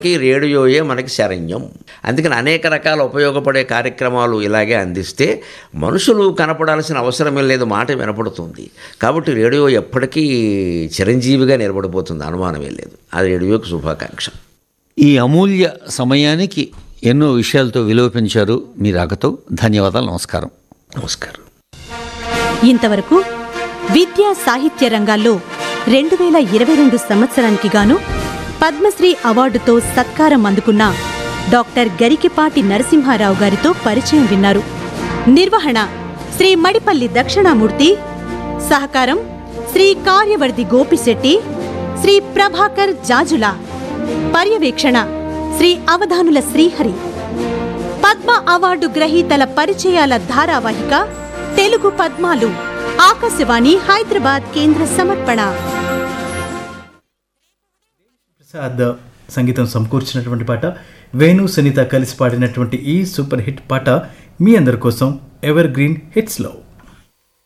ఎప్పటికీ రేడియోయే మనకి శరణ్యం అందుకని అనేక రకాల ఉపయోగపడే కార్యక్రమాలు ఇలాగే అందిస్తే మనుషులు కనపడాల్సిన అవసరమే లేదు మాట వినపడుతుంది కాబట్టి రేడియో ఎప్పటికీ చిరంజీవిగా నిలబడిపోతుంది అనుమానమే లేదు అది రేడియోకి శుభాకాంక్ష ఈ అమూల్య సమయానికి ఎన్నో విషయాలతో విలువ పెంచారు మీ రాకతో ధన్యవాదాలు నమస్కారం నమస్కారం ఇంతవరకు విద్యా సాహిత్య రంగాల్లో రెండు వేల ఇరవై రెండు సంవత్సరానికి గాను పద్మశ్రీ అవార్డుతో సత్కారం అందుకున్న డాక్టర్ గరికిపాటి నరసింహారావు గారితో పరిచయం విన్నారు నిర్వహణ శ్రీ మడిపల్లి దక్షిణామూర్తి సహకారం శ్రీ కార్యవర్ధి గోపిశెట్టి శ్రీ ప్రభాకర్ జాజుల పర్యవేక్షణ శ్రీ అవధానుల శ్రీహరి పద్మ అవార్డు గ్రహీతల పరిచయాల ధారావాహిక తెలుగు పద్మాలు ఆకాశవాణి హైదరాబాద్ కేంద్ర సమర్పణ ప్రసాద్ సంగీతం సమకూర్చినటువంటి పాట వేణు సునీత కలిసి పాడినటువంటి ఈ సూపర్ హిట్ పాట మీ అందరి కోసం ఎవర్ గ్రీన్ హిట్స్లో